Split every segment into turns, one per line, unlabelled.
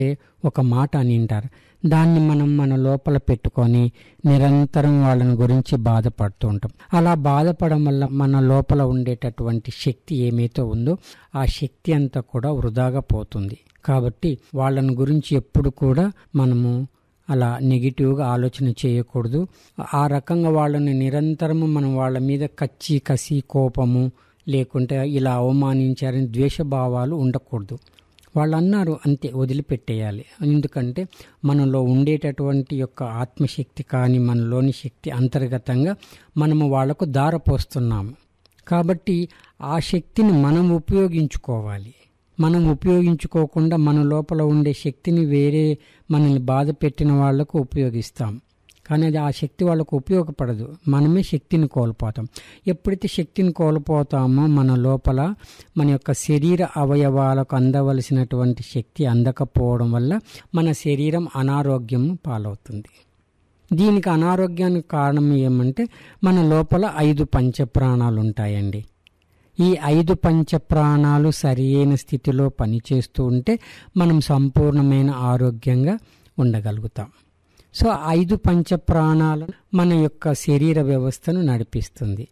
ఒక మాట అని వింటారు దాన్ని మనం మన లోపల పెట్టుకొని నిరంతరం వాళ్ళని గురించి బాధపడుతూ ఉంటాం అలా బాధపడడం వల్ల మన లోపల ఉండేటటువంటి శక్తి ఏమైతే ఉందో ఆ శక్తి అంతా కూడా వృధాగా పోతుంది కాబట్టి వాళ్ళని గురించి ఎప్పుడు కూడా మనము అలా నెగిటివ్గా ఆలోచన చేయకూడదు ఆ రకంగా వాళ్ళని నిరంతరము మనం వాళ్ళ మీద కచ్చి కసి కోపము లేకుంటే ఇలా అవమానించారని ద్వేషభావాలు ఉండకూడదు వాళ్ళు అన్నారు అంతే వదిలిపెట్టేయాలి ఎందుకంటే మనలో ఉండేటటువంటి యొక్క ఆత్మశక్తి కానీ మనలోని శక్తి అంతర్గతంగా మనము వాళ్లకు దారపోస్తున్నాము కాబట్టి ఆ శక్తిని మనం ఉపయోగించుకోవాలి మనం ఉపయోగించుకోకుండా మన లోపల ఉండే శక్తిని వేరే మనల్ని బాధ పెట్టిన వాళ్లకు ఉపయోగిస్తాం కానీ అది ఆ శక్తి వాళ్ళకు ఉపయోగపడదు మనమే శక్తిని కోల్పోతాం ఎప్పుడైతే శక్తిని కోల్పోతామో మన లోపల మన యొక్క శరీర అవయవాలకు అందవలసినటువంటి శక్తి అందకపోవడం వల్ల మన శరీరం అనారోగ్యం పాలవుతుంది దీనికి అనారోగ్యానికి కారణం ఏమంటే మన లోపల ఐదు పంచప్రాణాలు ఉంటాయండి ఈ ఐదు పంచప్రాణాలు సరియైన స్థితిలో పనిచేస్తూ ఉంటే మనం సంపూర్ణమైన ఆరోగ్యంగా ఉండగలుగుతాం సో ఐదు పంచప్రాణాలు మన యొక్క శరీర వ్యవస్థను నడిపిస్తుంది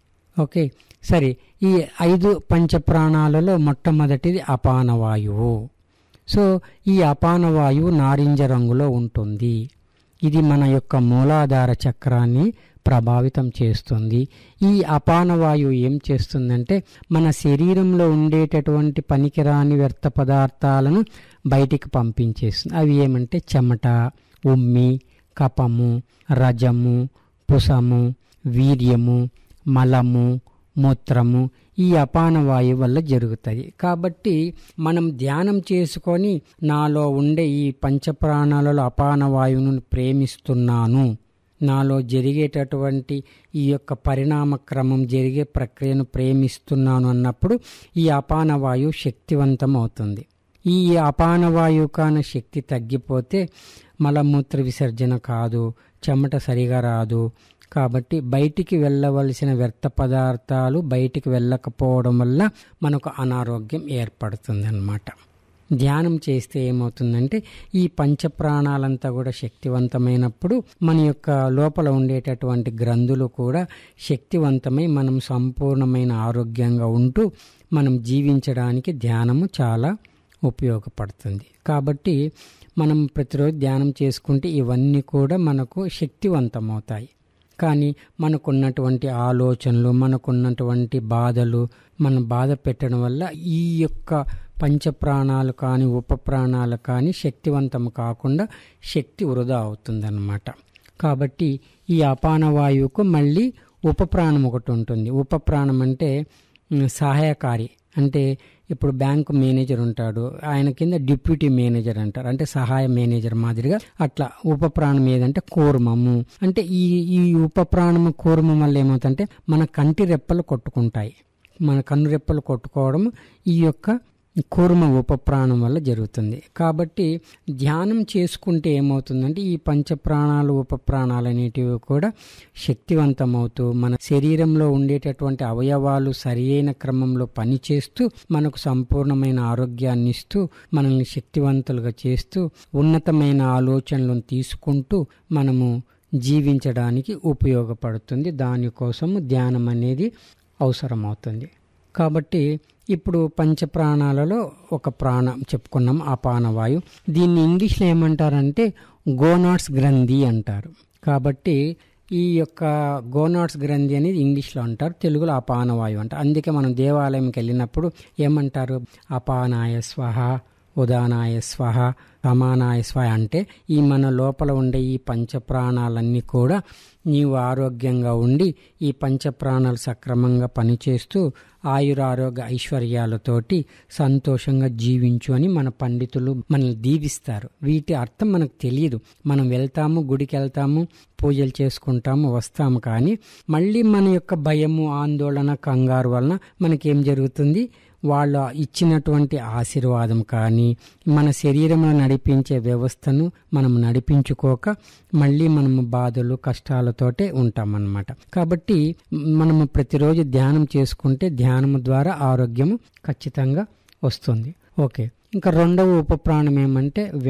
ఓకే సరే ఈ ఐదు పంచప్రాణాలలో మొట్టమొదటిది అపానవాయువు సో ఈ అపానవాయువు నారింజ రంగులో ఉంటుంది ఇది మన యొక్క మూలాధార చక్రాన్ని ప్రభావితం చేస్తుంది ఈ అపానవాయువు ఏం చేస్తుందంటే మన శరీరంలో ఉండేటటువంటి పనికిరాని వ్యర్థ పదార్థాలను బయటికి పంపించేస్తుంది అవి ఏమంటే చెమట ఉమ్మి కపము రజము పుసము వీర్యము మలము మూత్రము ఈ అపాన వాయువు వల్ల జరుగుతాయి కాబట్టి మనం ధ్యానం చేసుకొని నాలో ఉండే ఈ పంచప్రాణాలలో అపాన వాయువును ప్రేమిస్తున్నాను నాలో జరిగేటటువంటి ఈ యొక్క పరిణామ క్రమం జరిగే ప్రక్రియను ప్రేమిస్తున్నాను అన్నప్పుడు ఈ అపాన వాయువు శక్తివంతం అవుతుంది ఈ అపాన వాయువు కాన శక్తి తగ్గిపోతే మలమూత్ర విసర్జన కాదు చెమట సరిగా రాదు కాబట్టి బయటికి వెళ్ళవలసిన వ్యర్థ పదార్థాలు బయటికి వెళ్ళకపోవడం వల్ల మనకు అనారోగ్యం ఏర్పడుతుంది అన్నమాట ధ్యానం చేస్తే ఏమవుతుందంటే ఈ పంచప్రాణాలంతా కూడా శక్తివంతమైనప్పుడు మన యొక్క లోపల ఉండేటటువంటి గ్రంథులు కూడా శక్తివంతమై మనం సంపూర్ణమైన ఆరోగ్యంగా ఉంటూ మనం జీవించడానికి ధ్యానము చాలా ఉపయోగపడుతుంది కాబట్టి మనం ప్రతిరోజు ధ్యానం చేసుకుంటే ఇవన్నీ కూడా మనకు శక్తివంతమవుతాయి కానీ మనకున్నటువంటి ఆలోచనలు మనకున్నటువంటి బాధలు మన బాధ పెట్టడం వల్ల ఈ యొక్క పంచప్రాణాలు కానీ ఉపప్రాణాలు కానీ శక్తివంతం కాకుండా శక్తి వృధా అవుతుందన్నమాట కాబట్టి ఈ అపానవాయువుకు మళ్ళీ ఉపప్రాణం ఒకటి ఉంటుంది ఉపప్రాణం అంటే సహాయకారి అంటే ఇప్పుడు బ్యాంకు మేనేజర్ ఉంటాడు ఆయన కింద డిప్యూటీ మేనేజర్ అంటారు అంటే సహాయ మేనేజర్ మాదిరిగా అట్లా ఉపప్రాణం ఏదంటే కూర్మము అంటే ఈ ఈ ఉపప్రాణము కూర్మం వల్ల ఏమవుతుందంటే మన కంటి రెప్పలు కొట్టుకుంటాయి మన కన్ను రెప్పలు కొట్టుకోవడం ఈ యొక్క కూర్మ ఉపప్రాణం వల్ల జరుగుతుంది కాబట్టి ధ్యానం చేసుకుంటే ఏమవుతుందంటే ఈ పంచప్రాణాలు ఉపప్రాణాలు అనేటివి కూడా శక్తివంతమవుతూ మన శరీరంలో ఉండేటటువంటి అవయవాలు సరియైన క్రమంలో పనిచేస్తూ మనకు సంపూర్ణమైన ఆరోగ్యాన్ని ఇస్తూ మనల్ని శక్తివంతులుగా చేస్తూ ఉన్నతమైన ఆలోచనలను తీసుకుంటూ మనము జీవించడానికి ఉపయోగపడుతుంది దానికోసము ధ్యానం అనేది అవసరమవుతుంది కాబట్టి ఇప్పుడు పంచప్రాణాలలో ఒక ప్రాణం చెప్పుకున్నాం అపానవాయు దీన్ని ఇంగ్లీష్లో ఏమంటారంటే గోనాట్స్ గ్రంథి అంటారు కాబట్టి ఈ యొక్క గోనాట్స్ గ్రంథి అనేది ఇంగ్లీష్లో అంటారు తెలుగులో అపానవాయు అంటారు అందుకే మనం దేవాలయంకి వెళ్ళినప్పుడు ఏమంటారు అపానాయ స్వహ ఉదానాయ స్వహ సమానాయ స్వహ అంటే ఈ మన లోపల ఉండే ఈ పంచప్రాణాలన్నీ కూడా నీవు ఆరోగ్యంగా ఉండి ఈ పంచప్రాణాలు సక్రమంగా పనిచేస్తూ ఆయురారోగ్య ఐశ్వర్యాలతోటి సంతోషంగా జీవించు అని మన పండితులు మనల్ని దీవిస్తారు వీటి అర్థం మనకు తెలియదు మనం వెళ్తాము గుడికి వెళ్తాము పూజలు చేసుకుంటాము వస్తాము కానీ మళ్ళీ మన యొక్క భయము ఆందోళన కంగారు వలన మనకేం జరుగుతుంది వాళ్ళ ఇచ్చినటువంటి ఆశీర్వాదం కానీ మన శరీరంలో నడిపించే వ్యవస్థను మనం నడిపించుకోక మళ్ళీ మనము బాధలు కష్టాలతోటే ఉంటామన్నమాట కాబట్టి మనము ప్రతిరోజు ధ్యానం చేసుకుంటే ధ్యానము ద్వారా ఆరోగ్యము ఖచ్చితంగా వస్తుంది ఓకే ఇంకా రెండవ ఉపప్రాణం ఏమంటే